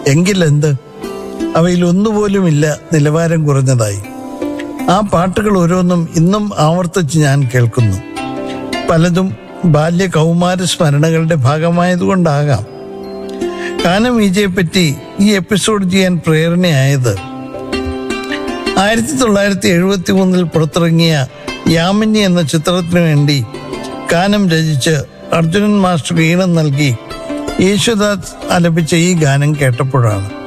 എങ്കിലെന്ത് അവയിൽ ഒന്നുപോലുമില്ല നിലവാരം കുറഞ്ഞതായി ആ പാട്ടുകൾ ഓരോന്നും ഇന്നും ആവർത്തിച്ച് ഞാൻ കേൾക്കുന്നു പലതും ബാല്യ കൗമാര സ്മരണകളുടെ ഭാഗമായതുകൊണ്ടാകാം കാനം വിജയെ പറ്റി ഈ എപ്പിസോഡ് ചെയ്യാൻ പ്രേരണയായത് ആയിരത്തി തൊള്ളായിരത്തി എഴുപത്തി മൂന്നിൽ പുറത്തിറങ്ങിയ യാമിനി എന്ന ചിത്രത്തിനു വേണ്ടി ഗാനം രചിച്ച് അർജുനൻ മാസ്റ്റർ ഈണം നൽകി യേശുദാസ് ആലപിച്ച ഈ ഗാനം കേട്ടപ്പോഴാണ്